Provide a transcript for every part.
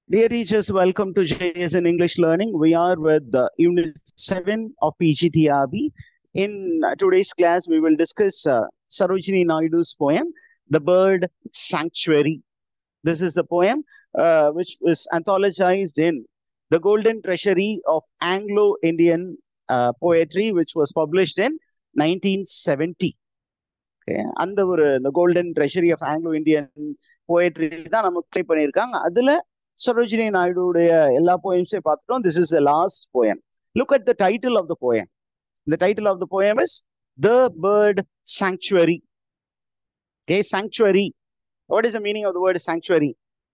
Dear teachers, welcome to JSN English Learning. We are with the Unit 7 of PGTRB. In uh, today's class, we will discuss uh, Sarojini Naidu's poem, The Bird Sanctuary. This is a poem uh, which was anthologized in The Golden Treasury of Anglo-Indian uh, Poetry, which was published in 1970. Okay. அந்த ஒரு இந்த golden treasury of Anglo Indian poetry தான் நமக்கு try பண்ணியிருக்காங்க அதுல சரோஜினி நாயுடுடைய எல்லா போயம்ஸையும் பார்த்துட்டோம் this is the last poem look at the title of the poem the title of the poem is the bird sanctuary a sanctuary what is the meaning of the word sanctuary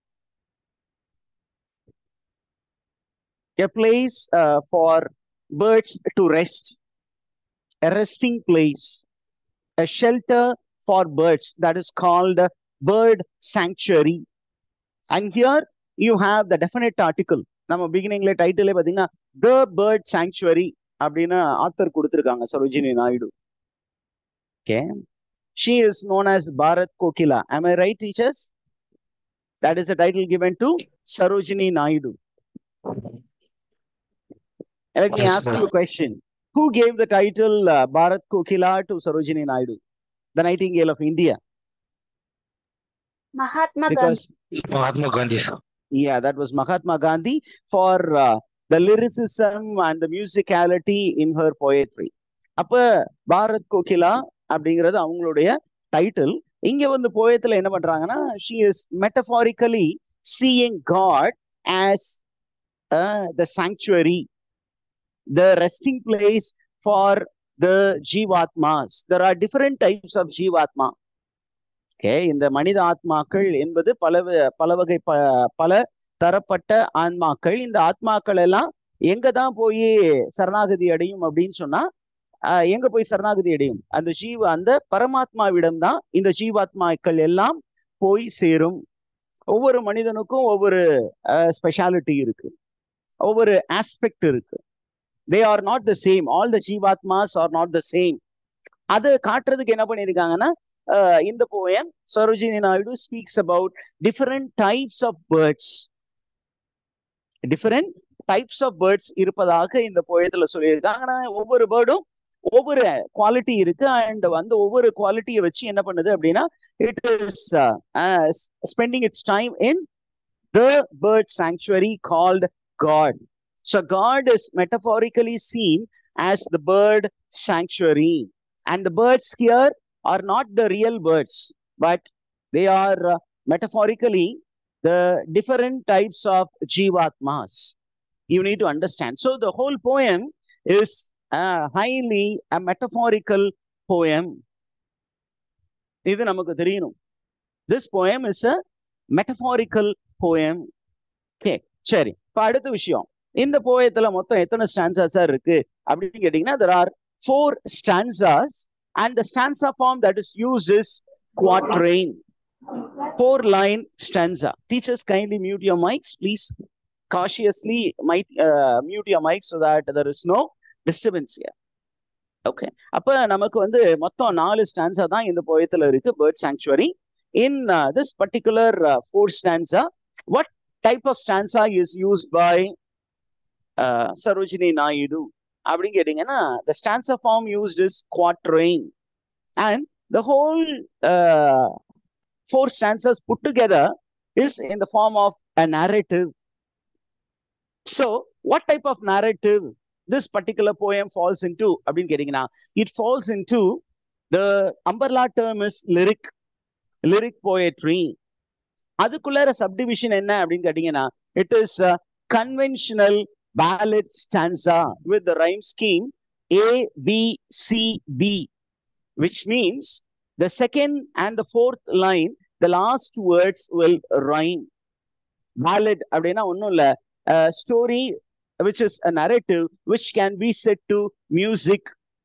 a place uh, for birds to rest, a resting place, a shelter for birds that is called a bird sanctuary. And here you have the definite article. நம்ம பிகினிங்ல டைட்டிலே பாத்தீங்கன்னா the bird sanctuary அப்படின்னு author கொடுத்திருக்காங்க Sarojini Naidu okay she is known as Bharat Kokila am I right teachers that is the title given to sarojini naidu let me Yes, ask sir. you a question who gave the title uh, bharat kokila to sarojini naidu the nightingale of india Mahatma because Mahatma Gandhi, sir. yeah that was mahatma gandhi for uh, the lyricism and the musicality in her poetry அப்ப பாரத் கோகிலா அப்படிங்கிறது அவங்களுடைய title இங்க வந்து போயத்துல என்ன பண்றாங்கன்னா she is metaphorically seeing God as the sanctuary the resting place for the jivatmas there are different types of jivatma okay இந்த மனித ஆத்மாக்கள் என்பது பல வ- பல வகை ப- பல தரப்பட்ட ஆன்மாக்கள் இந்த ஆத்மாக்கள் எல்லாம் எங்க தான் போய் சரணாகதி அடையும் அப்படின்னு சொன்னா ஆஹ் எங்க போய் சரணாகதி அடையும் அந்த ஜீவ அந்த பரமாத்மாவிடம் தான் இந்த ஜீவாத்மாக்கள் எல்லாம் போய் சேரும் ஒவ்வொரு மனிதனுக்கும் ஒவ்வொரு ஸ்பெஷாலிட்டி இருக்கு ஒவ்வொரு ஆஸ்பெக்ட் இருக்கு they are not the same all the jivatmas are not the same அதை காட்டுறதுக்கு என்ன பண்ணியிருக்காங்கன்னா uh, in the poem, Sarojini Naidu speaks about different types of birds. Different types of birds இருப்பதாக இந்த போயத்துல சொல்லியிருக்காங்க ஆனா ஒவ்வொரு பேர்டும் ஒவ்வொரு குவாலிட்டி இருக்கு அண்ட் வந்து ஒவ்வொரு குவாலிட்டியை வச்சு என்ன பண்ணுது அப்படின்னா it is spending its time in the bird sanctuary called God so God is metaphorically seen as the bird sanctuary and the birds here are not the real birds, but they are uh, metaphorically the different types of jivatmas. You need to understand. So the whole poem is uh, highly a metaphorical poem. இது நமக்கு தெரியணும் this poem is a metaphorical poem. Okay, சரி இப்ப அடுத்த விஷயம் இந்த போயத்துல மொத்தம் எத்தனை ஸ்டான்சாஸா இருக்கு அப்படின்னு கேட்டீங்கன்னா there are four stanzas and the stanza form that is used is quatrain four line stanza teachers kindly mute your mics please cautiously might uh, mute your mics so that there is no disturbance here okay அப்ப நமக்கு வந்து மொத்தம் நாலு stanza தான் இந்த போயத்துல இருக்கு bird sanctuary in this particular four stanza what type of stanza is used by uh, sarojini naidu அப்படின்னு கேட்டீங்கன்னா the stanza form used is quatrain and the whole uh, four stanzas put together is in the form of a narrative so what type of narrative this particular poem falls into அப்படின்னு கேட்டீங்கன்னா it falls into the umbrella term is lyric lyric poetry அதுக்குள்ளார subdivision என்ன அப்படின்னு கேட்டீங்கன்னா it is a conventional ballad stanza with the rhyme scheme A, B, C, B, which means the second and the fourth line, the last words will rhyme. Ballad அப்படின்னா ஒன்றும் இல்லை story which is a narrative which can be set to music.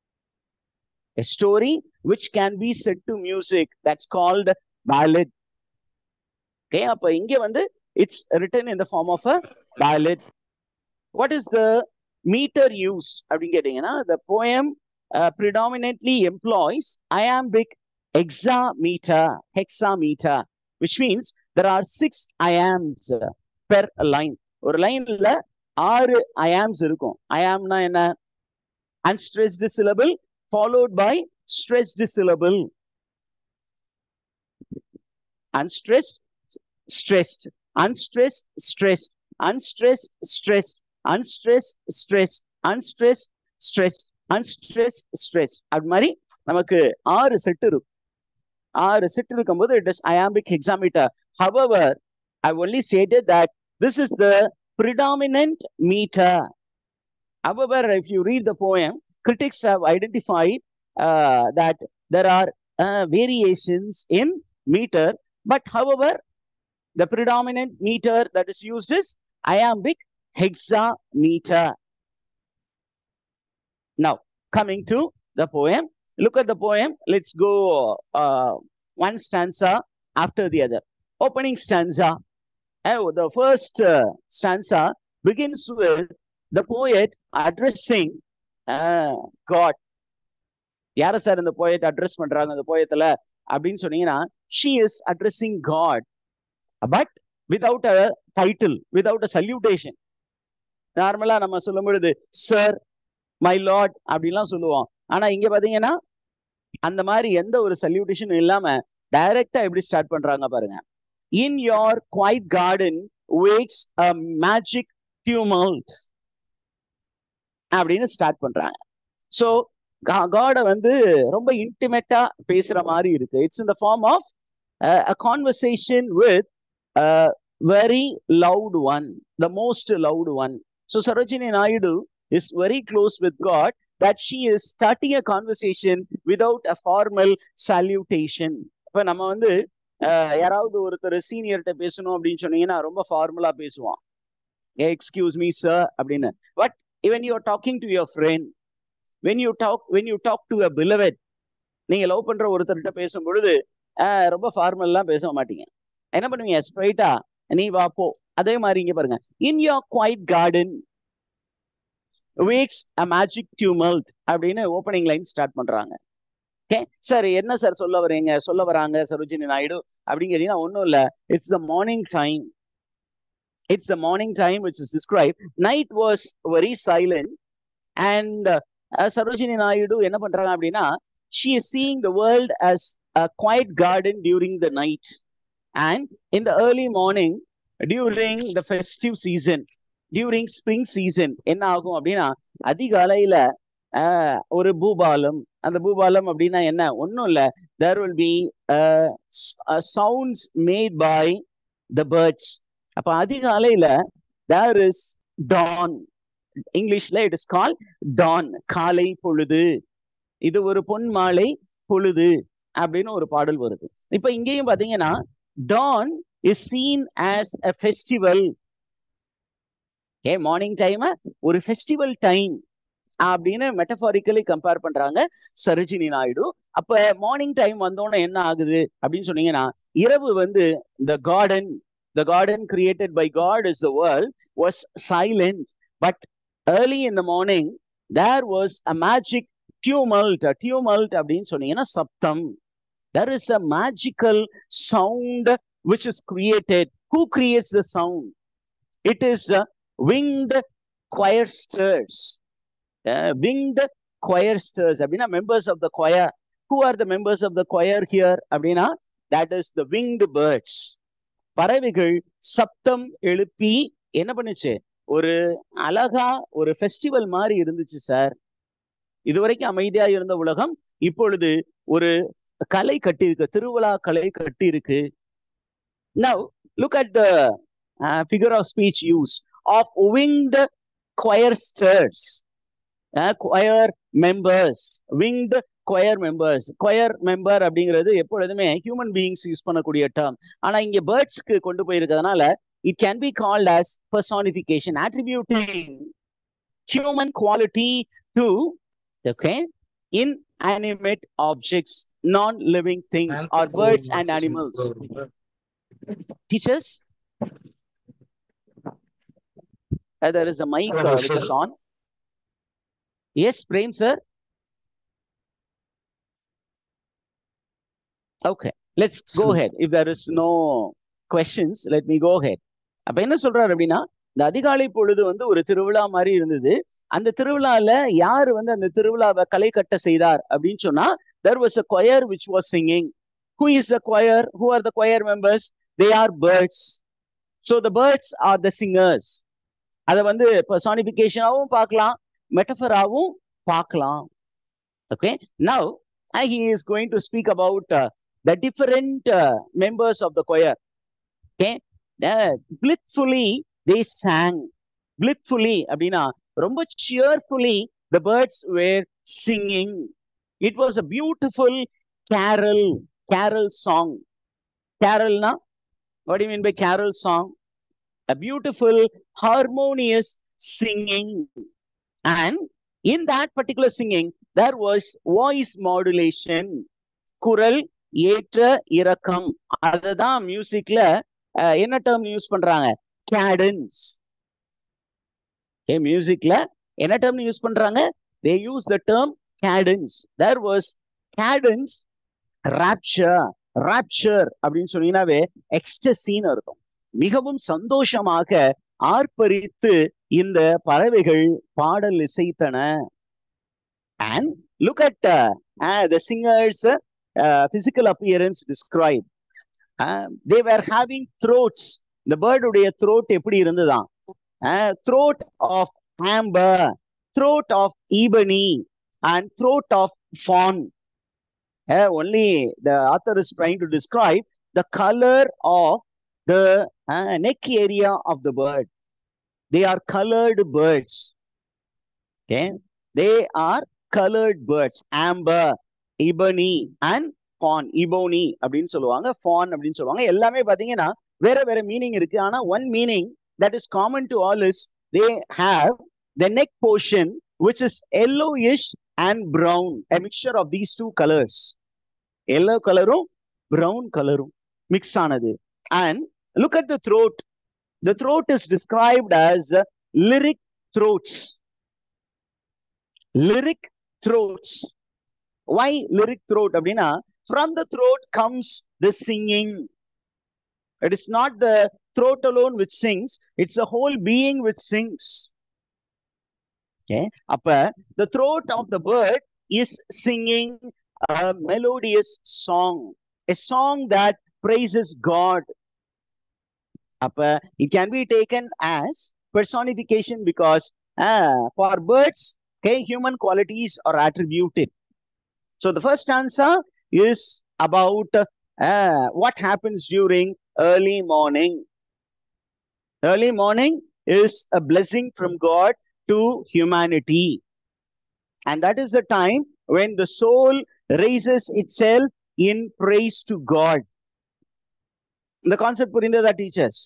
A story which can be set to music that's called ballad. Okay, அப்ப இங்க வந்து it's written in the form of a ballad. What is the meter used அப்படின்னு கேட்டீங்கன்னா the poem uh, predominantly employs iambic hexameter hexameter which means there are six iambs per line ஒரு லைன்ல ஆறு iambs இருக்கும் ஐஆம்னா என்ன unstressed syllable followed by stressed syllable unstressed, stressed, unstressed, stressed, unstressed, stressed, unstressed, stressed, unstressed, stressed, unstressed, stressed. அது மாதிரி நமக்கு ஆறு செட் இருக்கும் ஆறு செட் இருக்கும்போது it is iambic hexameter. However, I've only stated that this is the predominant meter. However, if you read the poem, critics have identified uh, that there are uh, variations in meter but however, the predominant meter that is used is iambic hexameter. Now, coming to the poem, look at the poem. Let's go uh, one stanza after the other. Opening stanza. Oh, the first uh, stanza begins with the poet addressing uh, God. யார sir இந்த poet address பண்றாங்க இந்த போயத்துல அப்படின்னு சொன்னீங்கன்னா she is addressing God but without a title without a salutation நார்மலா நம்ம சொல்லும் பொழுது சார் மை லார்ட் அப்படின்லாம் சொல்லுவோம் ஆனா இங்க பாத்தீங்கன்னா அந்த மாதிரி எந்த ஒரு சல்யூட்டேஷனும் இல்லாம டைரக்டா எப்படி ஸ்டார்ட் பண்றாங்க பாருங்க in your quiet garden wakes a magic tumult அப்படின்னு ஸ்டார்ட் பண்றாங்க ஸோ காடை வந்து ரொம்ப இன்டிமேட்டா பேசுற மாதிரி இருக்கு it's in the form of a conversation with very loud one the most loud one so Sarojini Naidu is very close with God that she is starting a conversation without a formal salutation இப்போ நம்ம வந்து யாராவது ஒருத்தர் சீனியர்கிட்ட பேசணும் அப்படின்னு சொன்னீங்கன்னா ரொம்ப ஃபார்மலா பேசுவான் எக்ஸ்கியூஸ் மீ சார் அப்படின்னு பட் இவன் you are talking to your friend when you talk when you talk to a beloved நீங்க லவ் பண்ற ஒருத்தர்கிட்ட பேசும் பொழுது ரொம்ப ஃபார்மல்லாம் பேச மாட்டீங்க என்ன பண்ணுவீங்க ஸ்ட்ரைட்டா நீ வா போ அதே மாதிரி இங்க பாருங்க in your quiet garden wakes a magic tumult அப்படின்னு ஓப்பனிங் லைன் ஸ்டார்ட் பண்றாங்க ஓகே சார் என்ன சார் சொல்ல வரீங்க சொல்ல வராங்க சரோஜினி நாயுடு அப்படின்னு கேட்டீங்கன்னா ஒன்றும் இல்லை it's the morning time it's the morning time which is describe night was very silent and Sarojini Naidu என்ன பண்றாங்க அப்படின்னா she is seeing the world as a quiet garden during the night and in the early morning during the festive season during spring season என்ன ஆகும் அப்படின்னா அதிகாலையில ஒரு பூபாலம் அந்த பூபாலம் அப்படின்னா என்ன ஒன்றும் இல்லை there will be sounds made by the birds அப்ப அதிகாலையில தேர் இஸ் டான் இங்கிலீஷ்ல இட் இஸ் கால் டான் காலை பொழுது இது ஒரு பொன் மாலை பொழுது அப்படின்னு ஒரு பாடல் வருது இப்ப இங்கேயும் பாத்தீங்கன்னா dawn is seen as a festival a morning time ஒரு ஃபெஸ்டிவல் டைம் அப்படின்னு மெட்டபாரிக்கலி கம்பேர் பண்றாங்க சரோஜினி நாயுடு அப்ப மார்னிங் டைம் வந்தோடனே என்ன ஆகுது அப்படின்னு சொன்னீங்கன்னா இரவு வந்து the garden the garden created by God is the world was silent but early in the morning there was a magic tumult tumult அப்படின்னு சொன்னீங்கன்னா சப்தம் there is a magical sound which is created who creates the sound it is winged choirsters. Uh, winged choirsters. அப்படின்னா members of the choir. Who are the members of the choir here? அப்படின்னா that is the winged birds. பறவைகள் சப்தம் எழுப்பி என்ன பண்ணுச்சு ஒரு அழகா ஒரு ஃபெஸ்டிவல் மாதிரி இருந்துச்சு சார் இதுவரைக்கும் அமைதியா இருந்த உலகம் இப்பொழுது ஒரு கலை கட்டி இருக்கு திருவிழா கலை கட்டி இருக்கு now look at the figure of speech use of winged choirsters, uh, choir members, winged choir members. choir member அப்படிங்கிறது எப்பொழுதுமே ஹியூமன் பீயிங்ஸ் யூஸ் பண்ணக்கூடிய டேர்ம் ஆனா இங்க பேர்ட்ஸ்க்கு கொண்டு போயிருக்கிறதுனால it can be called as personification attributing human quality to okay inanimate objects non-living things or birds and animals teachers Uh, there is a mic uh, which is on. Yes, Prem sir. Okay, let's go ahead. If there is no questions, let me go ahead. அப்ப என்ன சொல்றாரு அப்படின்னா இந்த அதிகாலை பொழுது வந்து ஒரு திருவிழா மாதிரி இருந்தது அந்த திருவிழால யார் வந்து அந்த திருவிழாவை களை கட்ட செய்தார் அப்படின்னு சொன்னா there was a choir which was singing who is a choir who are the choir members they are birds so the birds are the singers அதை வந்து பர்சானிபிகேஷனாகவும் பார்க்கலாம் மெட்டஃபராகவும் பார்க்கலாம் okay now he is going to speak about the different members of the choir okay blithefully they sang blithefully அப்படின்னா ரொம்ப cheerfully the birds were singing it was a beautiful carol carol song கேரல்னா what you mean by carol song a beautiful harmonious singing and in that particular singing there was voice modulation குரல் ஏற்ற இறக்கம் அதுதான் மியூசிக்ல என்ன term use பண்றாங்க cadence மியூசிக்ல என்ன டேர்ம் யூஸ் பண்றாங்க they use the term cadence there was cadence rapture rapture அப்படின்னு சொன்னீங்கன்னாவே எக்ஸ்டசின்னு இருக்கும் மிகவும் சந்தோஷமாக ஆர்ப்பரித்து இந்த பறவைகள் பாடல் இசைத்தன and look at the singers physical appearance describe they were having throats இந்த பேர்டுடைய த்ரோட் எப்படி இருந்ததான் throat of amber throat of ebony and throat of fawn only the author is trying to describe the color of the uh, neck area of the bird. They are colored birds. Okay, they are colored birds. Amber, ebony, and fawn. Ebony அப்படின்னு சொல்லுவாங்க fawn அப்படின்னு சொல்லுவாங்க எல்லாமே பாத்தீங்கன்னா வேற வேற meaning இருக்கு ஆனா one meaning that is common to all is they have the neck portion which is yellowish and brown a mixture of these two colors yellow கலரும் பிரவுன் கலரும் மிக்ஸ் ஆனது அண்ட் look at the throat. The throat is described as uh, lyric throats. Lyric throats. Why lyric throat? Abdina? From the throat comes the singing. It is not the throat alone which sings, it's the whole being which sings. Okay. Upper, the throat of the bird is singing a melodious song, a song that praises God. அப்ப it can be taken as personification because uh, for birds okay human qualities are attributed so the first answer is about uh, what happens during early morning early morning is a blessing from god to humanity and that is the time when the soul raises itself in praise to god இந்த concept புரிந்ததா teachers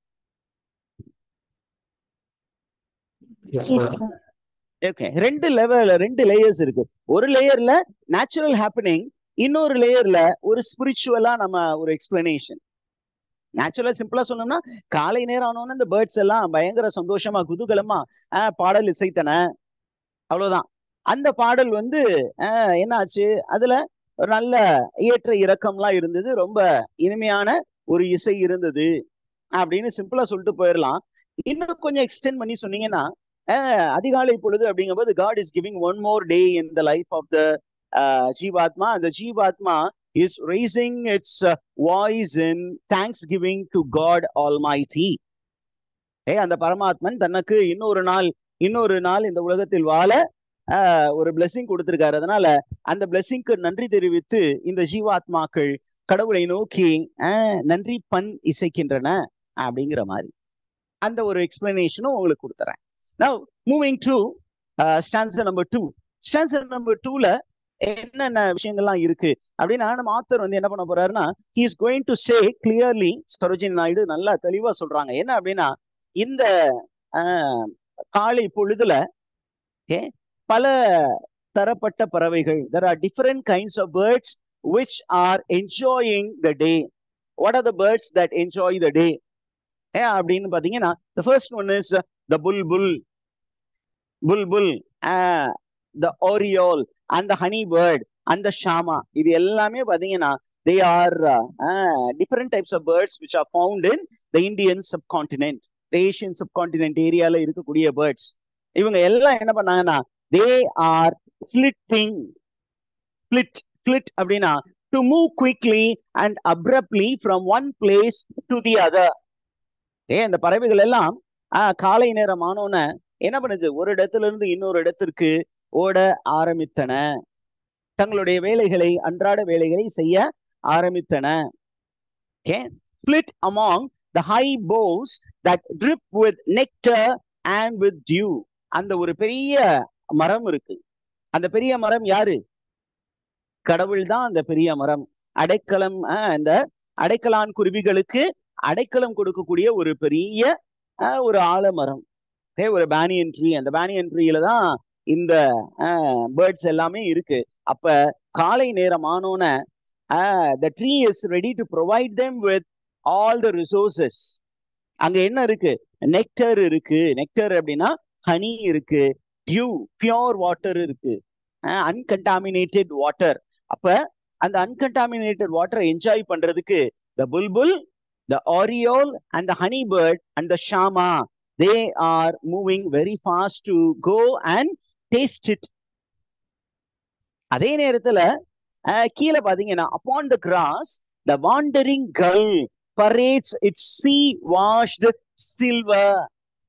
okay ரெண்டு level ரெண்டு layers இருக்கு ஒரு லேயர்ல natural happening இன்னொரு லேயர்ல ஒரு ஸ்பிரிச்சுவலா நம்ம ஒரு எக்ஸ்பிளனேஷன் நேச்சுரலா சிம்பிளா சொன்னோம்னா காலை நேரம் ஆனோன்னு இந்த பேர்ட்ஸ் எல்லாம் பயங்கர சந்தோஷமா குதூகலமா ஆஹ் பாடல் இசைத்தன அவ்வளவுதான் அந்த பாடல் வந்து ஆஹ் என்ன ஆச்சு அதுல ஒரு நல்ல ஏற்ற இறக்கம்லாம் இருந்தது ரொம்ப இனிமையான ஒரு இசை இருந்தது அப்படின்னு சிம்பிளா சொல்லிட்டு போயிடலாம் இன்னும் கொஞ்சம் எக்ஸ்டெண்ட் பண்ணி சொன்னீங்கன்னா அதிகாலை பொழுது அப்படிங்கும்போது God is giving one more day in the life of the jivatma அந்த jivatma is rising its voice in thanksgiving to God almighty uh அந்த பரமாத்மன் தனக்கு இன்னொரு நாள் இன்னொரு நாள் இந்த உலகத்தில் வாழ ஒரு பிளெஸிங் கொடுத்திருக்காரு அதனால அந்த பிளெஸிங்க்கு நன்றி தெரிவித்து இந்த ஜீவாத்மாக்கள் கடவுளை நோக்கி நன்றி பண் இசைக்கின்றன அப்படிங்கிற மாதிரி அந்த ஒரு எக்ஸ்பிளனேஷனும் உங்களுக்கு கொடுத்துறேன் now moving to stanza number two stanza number டூல என்னென்ன விஷயங்கள்லாம் இருக்கு அப்படின்னா நம்ம ஆத்தர் வந்து என்ன பண்ண போறாருன்னா he is going to say clearly Sarojini Naidu நல்லா தெளிவா சொல்றாங்க என்ன அப்படின்னா இந்த காலை பொழுதுல ஓகே பல தரப்பட்ட பறவைகள் there are different kinds of birds which are enjoying the day. What are the birds that enjoy the day? ஏன் அப்படின்னு பாத்தீங்கன்னா the first one is the bulbul, bulbul, uh, the oriole, and the honey bird, and the shama. இது எல்லாமே பாத்தீங்கன்னா they are uh, uh, different types of birds which are found in the Indian subcontinent Asian subcontinent ஏரியால இருக்கக்கூடிய birds இவங்க எல்லாம் என்ன பண்ணாங்கன்னா they are flitting flit flit அப்படின்னா to move quickly and abruptly from one place to the other uh இந்த பறவைகள் எல்லாம் ஆஹ் காலை நேரம் ஆனோன்னு என்ன பண்ணுது ஒரு இடத்துல இருந்து இன்னொரு இடத்திற்கு ஓட ஆரம்பித்தன தங்களுடைய வேலைகளை அன்றாட வேலைகளை செய்ய ஆரம்பித்தன okay split among the high boughs that drip with nectar and with dew அந்த ஒரு பெரிய மரம் இருக்கு அந்த பெரிய மரம் யாரு கடவுள் தான் அந்த பெரிய மரம் அடைக்கலம் அந்த அடைக்கலான் குருவிகளுக்கு அடைக்கலம் கொடுக்கக்கூடிய ஒரு பெரிய ஒரு ஆலமரம் ஒரு பேனியன் ட்ரீ அந்த பேனியன் ட்ரீல தான் இந்த பேர்ட்ஸ் எல்லாமே இருக்கு அப்ப காலை நேரம் ஆனோன the tree is ready to provide them with all the resources அங்க என்ன இருக்கு நெக்டர் இருக்கு நெக்டர் அப்படின்னா ஹனி இருக்கு டியூ பியோர் வாட்டர் இருக்கு அன்கண்டாமினேட்டட் வாட்டர் அப்ப அந்த அன்கண்டாமினேட்டட் வாட்டரை என்ஜாய் பண்றதுக்கு the bulbul the oriole and the honey bird and the shama they are moving very fast to go and taste it அதே நேரத்துல கீழே பாத்தீங்கன்னா upon the grass the wandering gull parades its sea washed silver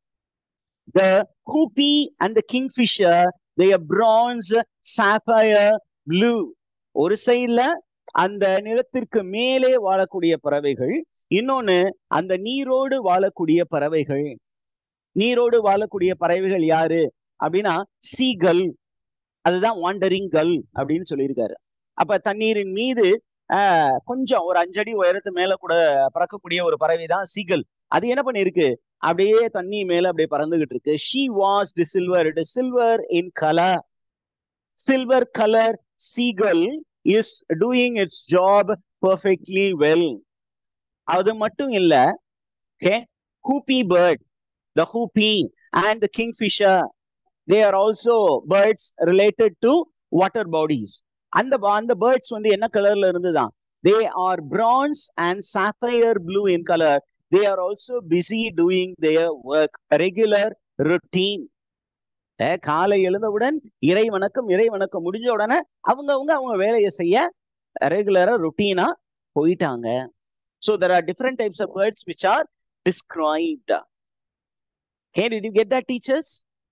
the hoopoe and the kingfisher they are bronze sapphire blue ஒரு சைட்ல அந்த நிலத்திற்கு மேலே வாழக்கூடிய பறவைகள் இன்னொன்னு அந்த நீரோடு வாழக்கூடிய பறவைகள் நீரோடு வாழக்கூடிய பறவைகள் யாரு அப்படின்னா சீகல் அதுதான் வாண்டரிங் கல் அப்படின்னு சொல்லியிருக்காரு அப்ப தண்ணீரின் மீது ஆஹ் கொஞ்சம் ஒரு அஞ்சடி உயரத்து மேல கூட பறக்கக்கூடிய ஒரு பறவை தான் சீகல் அது என்ன பண்ணிருக்கு அப்படியே தண்ணி மேல அப்படியே பறந்துகிட்டு இருக்கு she was the silver it is silver in colour silver colour seagull is doing its job perfectly well அது மட்டும் இல்ல okay hoopoe bird the hoopoe and the kingfisher they are also birds related to water bodies அந்த அந்த பேர்ட்ஸ் வந்து என்ன கலர்ல இருந்துதான் they are bronze and sapphire blue in colour they are also busy doing their work regular routine காலை எழுந்தவுடன் இறை வணக்கம் இறை வணக்கம் முடிஞ்ச உடனே அவங்க அவங்க அவங்க வேலையை செய்ய ரெகுலரா ருட்டீனா போயிட்டாங்க so there are different types of words which are described Okay, did you get that, teachers?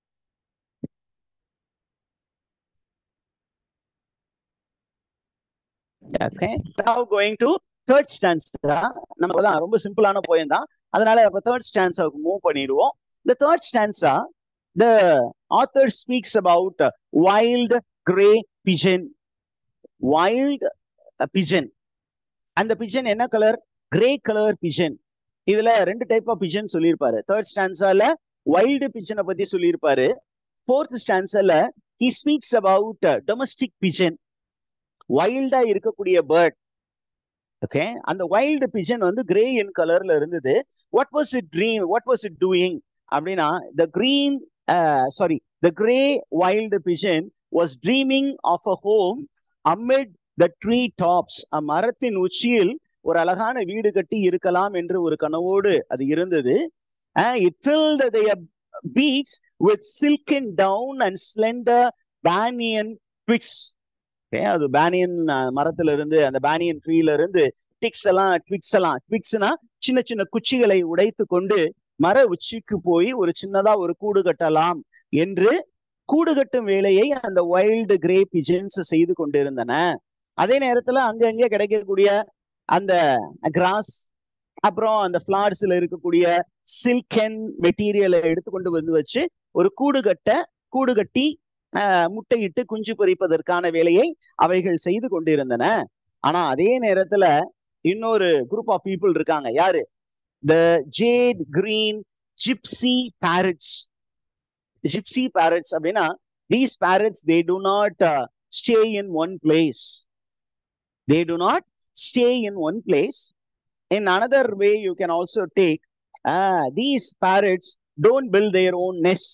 Okay, now going to third stanza நமக்கு தான் ரொம்ப சிம்பிளான போயம் தான் அதனால இப்போ தேர்ட் ஸ்டான்ஸாவுக்கு மூவ் பண்ணிடுவோம் இந்த third stanza the author speaks about wild grey pigeon wild pigeon அந்த பிஜன் என்ன கலர் கிரே கலர் பிஜன் இதுல ரெண்டு டைப் ஆஃப் பிஜன் சொல்லியிருப்பாரு தேர்ட் ஸ்டான்ஸால வைல்டு பிஜனை பத்தி சொல்லியிருப்பாரு ஃபோர்த் ஸ்டான்ஸால he speaks about domestic pigeon வைல்டா இருக்கக்கூடிய பேர்ட் ஓகே அந்த வைல்டு பிஜன் வந்து கிரே இன் கலர்ல இருந்தது what was it dream what was it doing அப்படின்னா the green sorry the grey wild pigeon was dreaming of a home amid the tree tops மரத்தின் உச்சியில் ஒரு அழகான வீடு கட்டி இருக்கலாம் என்று ஒரு கனவோடு அது இருந்தது it fill beaks with silken down and slender banyan twigs okay அது பேனியன் மரத்துல இருந்து அந்த பேனியன் ட்ரீல இருந்து டிக்ஸ் எல்லாம் ட்விக்ஸ் எல்லாம் ட்விக்ஸ்னா சின்ன சின்ன குச்சிகளை உடைத்து கொண்டு மர உச்சிக்கு போய் ஒரு சின்னதா ஒரு கூடு கட்டலாம் என்று கூடு கட்டும் வேலையை அந்த வைல்டு கிரே பிஜன்ஸ் செய்து கொண்டிருந்தன அதே நேரத்துல அங்கங்கே கிடைக்கக்கூடிய அந்த கிராஸ் அப்புறம் அந்த ஃபிளார்ஸ்ல இருக்கக்கூடிய சில்கன் மெட்டீரியலை எடுத்துக்கொண்டு வந்து வச்சு ஒரு கூடு கட்ட கூடு கட்டி முட்டையிட்டு குஞ்சு பொறிப்பதற்கான வேலையை அவைகள் செய்து கொண்டிருந்தன ஆனா அதே நேரத்துல இன்னொரு குரூப் ஆஃப் பீப்புள் இருக்காங்க யாரு the jade green gypsy parrots gypsy parrots அப்படின்னா these parrots they do not stay in one place they do not stay in one place in another way you can also take these parrots don't build their own nest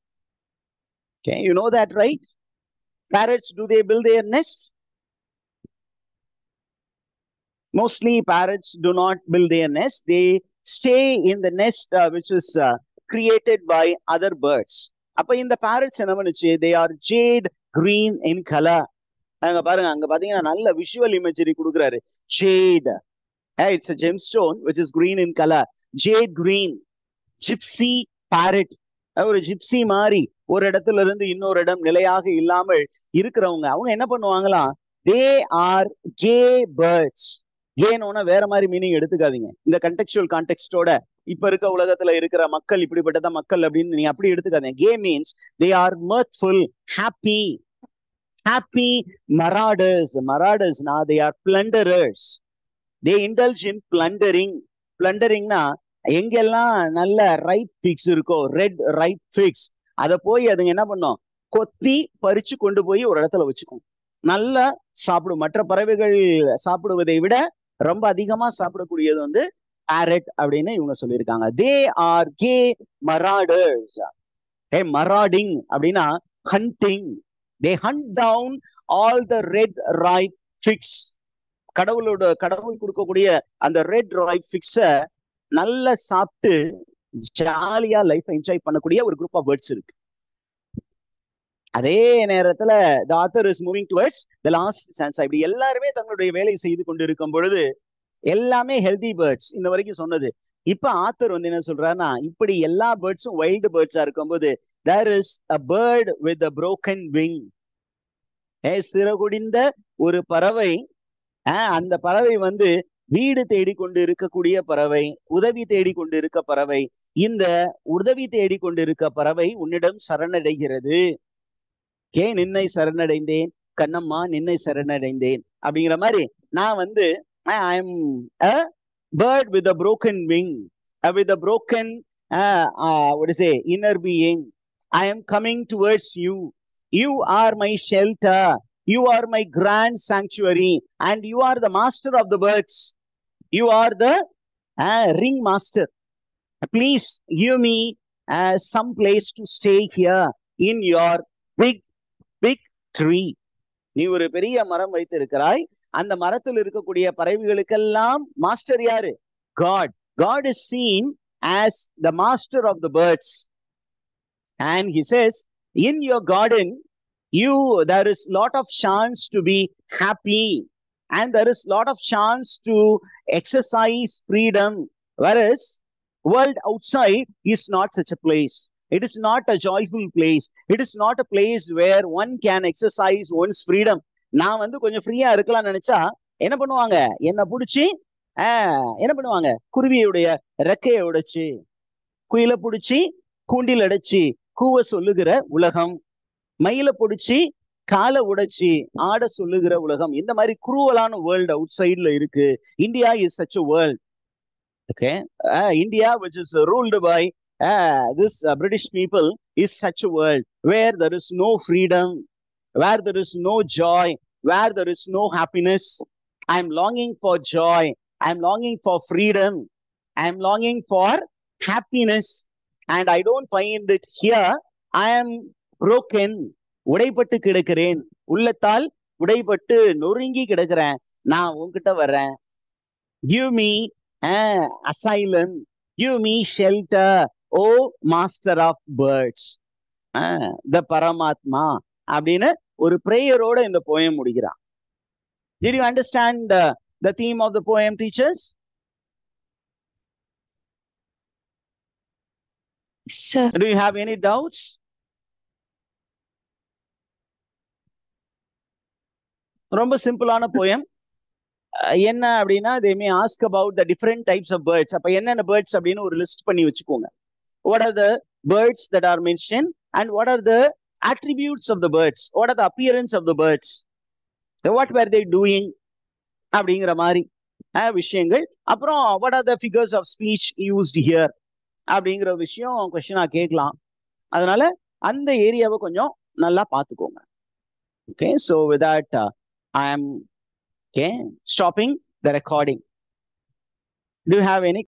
Okay, you know that, right? Parrots, do they build their nest? Mostly parrots do not build their nest. They stay in the nest uh, which is uh, created by other birds அப்ப இந்த parrots என்ன பண்ணுச்சு they are jade green in colour அங்க பாருங்க அங்க பாத்தீங்கன்னா நல்ல visual imagery கொடுக்குறாரு jade it's gem stone which is green in colour jade green gypsy parrot ஒரு ஜிப்சி மாதிரி ஒரு இடத்துல இருந்து இன்னொரு இடம் நிலையாக இல்லாமல் இருக்கிறவங்க அவங்க என்ன பண்ணுவாங்களாம் தே ஆர் கே பேர்ட்ஸ் கேனோன்னா வேற மாதிரி மீனிங் எடுத்துக்காதீங்க இந்த கண்டெக்சுவல் கான்டெக்ட்டோட இப்ப இருக்க உலகத்துல இருக்கிற மக்கள் இப்படிப்பட்டத மக்கள் அப்படின்னு நீங்க அப்படி எடுத்துக்காதீங்க gay means they are mirthful happy happy marauders மராடர்ஸ்னா they are plunderers they indulge in plundering பிளண்டரிங்னா எங்கெல்லாம் நல்ல ரைட் ஃபிக்ஸ் இருக்கோ ரெட் ரைட் ஃபிக்ஸ் அதை போய் அதுங்க என்ன பண்ணும் கொத்தி பறிச்சு கொண்டு போய் ஒரு இடத்துல வச்சுக்கும் நல்லா சாப்பிடும் மற்ற பறவைகள் சாப்பிடுவதை விட ரொம்ப அதிகமா சாப்பிடக்கூடியது வந்து பேரட் அப்படின்னு இவங்க சொல்லியிருக்காங்க தே ஆர் கே மராடர்ஸ் ஏ மராடிங் அப்படின்னா hunting they hunt down all the red ripe figs கடவுளோட கடவுள் கொடுக்கக்கூடிய அந்த ரெட் ரைட் ஃபிக்ஸ நல்லா சாப்பிட்டு ஜாலியா லைஃப் என்ஜாய் பண்ணக்கூடிய ஒரு குரூப் ஆஃப் பேர்ட்ஸ் இருக்கு அதே நேரத்துல the author is moving towards the last stanza இப்படி எல்லாருமே தங்களுடைய வேலை செய்து கொண்டு இருக்கும் பொழுது எல்லாமே ஹெல்தி பேர்ட்ஸ் இந்த வரைக்கும் சொன்னது இப்ப ஆத்தர் வந்து என்ன சொல்றாருன்னா இப்படி எல்லா பேர்ட்ஸும் வைல்டு பேர்ட்ஸா இருக்கும்போது there is a bird with a broken wing ஏ சிறகுடிந்த ஒரு பறவை அந்த பறவை வந்து வீடு தேடி கொண்டு இருக்கக்கூடிய பறவை உதவி தேடி கொண்டு இருக்க பறவை இந்த உதவி தேடி கொண்டு இருக்க பறவை உன்னிடம் சரணடைகிறது கே நின்னை சரணடைந்தேன் கண்ணம்மா நின்னை சரணடைந்தேன் அப்படிங்கிற மாதிரி நான் வந்து I am a bird with a broken wing with a broken what is it inner being i am coming towards you you are my shelter you are my grand sanctuary and you are the master of the birds you are the uh, ring master please give me uh, some place to stay here in your big big tree நீ ஒரு பெரிய மரம் வைத்திருக்கிறாய் அந்த மரத்தில் இருக்கக்கூடிய பறவைகளுக்கெல்லாம் master யாரு god god is seen as the master of the birds and he says in your garden you there is lot of chance to be happy and there is lot of chance to exercise freedom whereas world outside is not such a place it is not a joyful place it is not a place where one can exercise one's freedom நான் வந்து கொஞ்சம் ஃப்ரீயா இருக்கலாம்னு நினைச்சா என்ன பண்ணுவாங்க என்ன பிடிச்சி ஆஹ் என்ன பண்ணுவாங்க குருவியுடைய ரெக்கையை உடைச்சு குயில பிடிச்சி கூண்டில் அடைச்சு கூவ சொல்லுகிற உலகம் மயில பிடிச்சி காலை உடைச்சி ஆட சொல்லுகிற உலகம் இந்த மாதிரி குரூவலான வேர்ல்டு அவுட் சைட்ல இருக்கு India is such a world okay India which is ruled by this British people is such a world where there is no freedom where there is no joy where there is no happiness I am longing for joy I am longing for freedom I am longing for happiness and I don't find it here I am broken உடைப்பட்டு கிடக்கிறேன் உள்ளத்தால் உடைப்பட்டு நொறுங்கி கிடக்கிறேன் நான் உன்கிட்ட வர்றேன் give me asylum give me shelter o master of birds the பரமாத்மா அப்படின்னு ஒரு பிரேயரோட இந்த போயம் முடிக்கிறான் did you understand the theme of the poem teachers Sir, Do you have any doubts? ரொம்ப சிம்பிளான போயம் என்ன அப்படின்னா they may ask about the different types of birds அப்ப என்னென்ன பேர்ட்ஸ் அப்படின்னு ஒரு லிஸ்ட் பண்ணி வச்சுக்கோங்க what are the birds that are mention and what are the attributes of the birds what are the appearance of the birds what were they doing அப்படிங்கிற மாதிரி அஹ், விஷயங்கள் அப்புறம் what are the figures of speech used here அப்படிங்கிற விஷயம் கொஸ்டினா கேட்கலாம் அதனால அந்த ஏரியாவை கொஞ்சம் நல்லா பார்த்துக்கோங்க okay so with that I am okay stopping the recording to have any